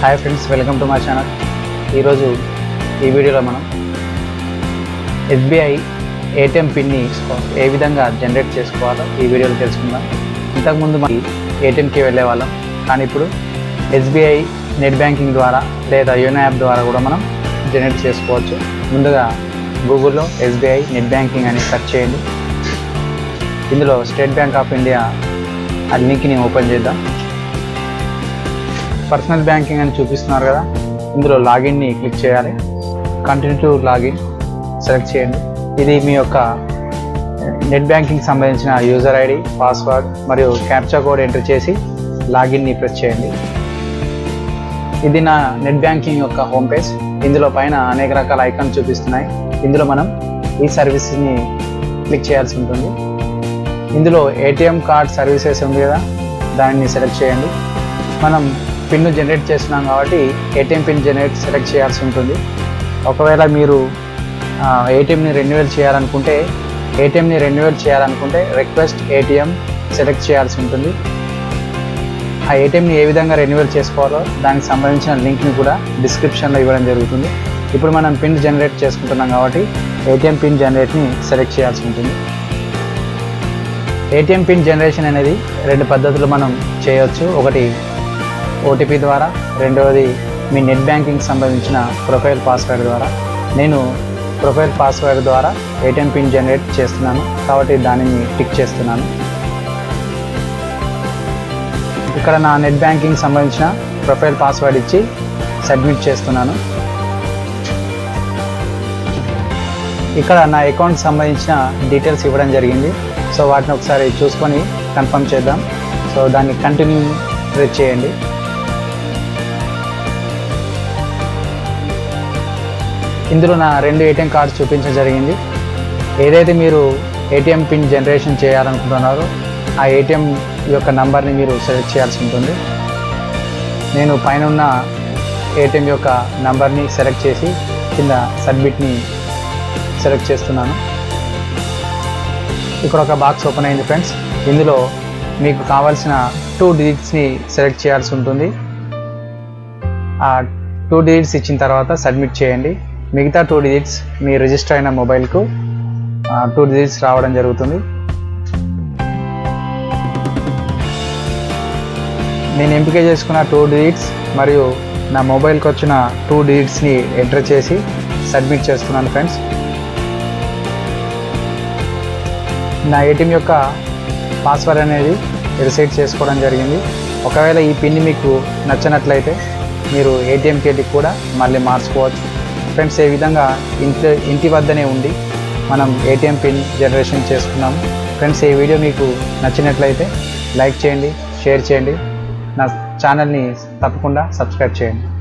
hi friends welcome to my channel ఈరోజు ఈ వీడియోలో మనం ఎస్బీఐ ఏటీఎం పిన్ని ఏ విధంగా జనరేట్ చేసుకోవాలో ఈ వీడియోలో తెలుసుకుందాం ఇంతకుముందు మనం ఏటీఎంకి వెళ్ళే వాళ్ళం కానీ ఇప్పుడు ఎస్బీఐ నెట్ బ్యాంకింగ్ ద్వారా లేదా యోనో యాప్ ద్వారా కూడా మనం జనరేట్ చేసుకోవచ్చు ముందుగా గూగుల్లో ఎస్బీఐ నెట్ బ్యాంకింగ్ అని సెర్చ్ చేయండి ఇందులో స్టేట్ బ్యాంక్ ఆఫ్ ఇండియా ఆ లింక్ని ఓపెన్ చేద్దాం పర్సనల్ బ్యాంకింగ్ అని చూపిస్తున్నారు కదా ఇందులో లాగిన్ని క్లిక్ చేయాలి కంటిన్యూ టు లాగిన్ సెలెక్ట్ చేయండి ఇది మీ యొక్క నెట్ బ్యాంకింగ్ సంబంధించిన యూజర్ ఐడి పాస్వర్డ్ మరియు క్యాప్చా కోడ్ ఎంటర్ చేసి లాగిన్ని ప్రెస్ చేయండి ఇది నా నెట్ బ్యాంకింగ్ యొక్క హోమ్ పేజ్ ఇందులో పైన అనేక రకాల ఐకాన్ చూపిస్తున్నాయి ఇందులో మనం ఈ సర్వీస్ని క్లిక్ చేయాల్సి ఉంటుంది ఇందులో ఏటీఎం కార్డ్ సర్వీసెస్ ఉంది కదా దాన్ని సెలెక్ట్ చేయండి మనం పిన్ జనరేట్ చేస్తున్నాం కాబట్టి ఏటీఎం పిన్ జనరేట్ సెలెక్ట్ చేయాల్సి ఉంటుంది ఒకవేళ మీరు ఏటీఎంని రెన్యువల్ చేయాలనుకుంటే ఏటీఎంని రెన్యువల్ చేయాలనుకుంటే రిక్వెస్ట్ ఏటీఎం సెలెక్ట్ చేయాల్సి ఉంటుంది ఆ ఏటీఎంని ఏ విధంగా రెన్యువల్ చేసుకోవాలో దానికి సంబంధించిన లింక్ని కూడా డిస్క్రిప్షన్లో ఇవ్వడం జరుగుతుంది ఇప్పుడు మనం పిన్ జనరేట్ చేసుకుంటున్నాం కాబట్టి ఏటీఎం పిన్ జనరేట్ని సెలెక్ట్ చేయాల్సి ఉంటుంది ఏటీఎం పిన్ జనరేషన్ అనేది రెండు పద్ధతులు మనం చేయవచ్చు ఒకటి ఓటీపీ ద్వారా రెండవది మీ నెట్ బ్యాంకింగ్ సంబంధించిన ప్రొఫైల్ పాస్వర్డ్ ద్వారా నేను ప్రొఫైల్ పాస్వర్డ్ ద్వారా ఏటీఎం పిన్ జనరేట్ చేస్తున్నాను కాబట్టి దానిని టిక్ చేస్తున్నాను ఇక్కడ నా నెట్ బ్యాంకింగ్ సంబంధించిన ప్రొఫైల్ పాస్వర్డ్ ఇచ్చి సబ్మిట్ చేస్తున్నాను ఇక్కడ నా అకౌంట్ సంబంధించిన డీటెయిల్స్ ఇవ్వడం జరిగింది సో వాటిని ఒకసారి చూసుకొని కన్ఫర్మ్ చేద్దాం సో దాన్ని కంటిన్యూ ప్రెస్ చేయండి ఇందులో నా రెండు ఏటీఎం కార్డ్స్ చూపించడం జరిగింది ఏదైతే మీరు ఏటీఎం పిన్ జనరేషన్ చేయాలనుకుంటున్నారో ఆ ఏటీఎం యొక్క నంబర్ని మీరు సెలెక్ట్ చేయాల్సి ఉంటుంది నేను పైన ఉన్న ఏటీఎం యొక్క నంబర్ని సెలెక్ట్ చేసి కింద సబ్మిట్ని సెలెక్ట్ చేస్తున్నాను ఇక్కడ ఒక బాక్స్ ఓపెన్ అయింది ఫ్రెండ్స్ ఇందులో మీకు కావాల్సిన టూ డిజిట్స్ని సెలెక్ట్ చేయాల్సి ఉంటుంది ఆ టూ డిజిట్స్ ఇచ్చిన తర్వాత సబ్మిట్ చేయండి మిగతా టూ డిజిట్స్ మీ రిజిస్టర్ అయిన మొబైల్కు టూ డిజిట్స్ రావడం జరుగుతుంది నేను ఎంపిక చేసుకున్న టూ డిజిట్స్ మరియు నా మొబైల్కి వచ్చిన టూ డిజిట్స్ని ఎంటర్ చేసి సబ్మిట్ చేస్తున్నాను ఫ్రెండ్స్ నా ఏటీఎం యొక్క పాస్వర్డ్ అనేది రిసెట్ చేసుకోవడం జరిగింది ఒకవేళ ఈ పిన్ మీకు నచ్చినట్లయితే మీరు ఏటీఎంకి వెళ్ళి కూడా మళ్ళీ మార్చుకోవచ్చు ఫ్రెండ్స్ ఏ విధంగా ఇంటి ఇంటి వద్దనే ఉండి మనం ఏటీఎం పిన్ జనరేషన్ చేసుకున్నాము ఫ్రెండ్స్ ఈ వీడియో మీకు నచ్చినట్లయితే లైక్ చేయండి షేర్ చేయండి నా ఛానల్ని తప్పకుండా సబ్స్క్రైబ్ చేయండి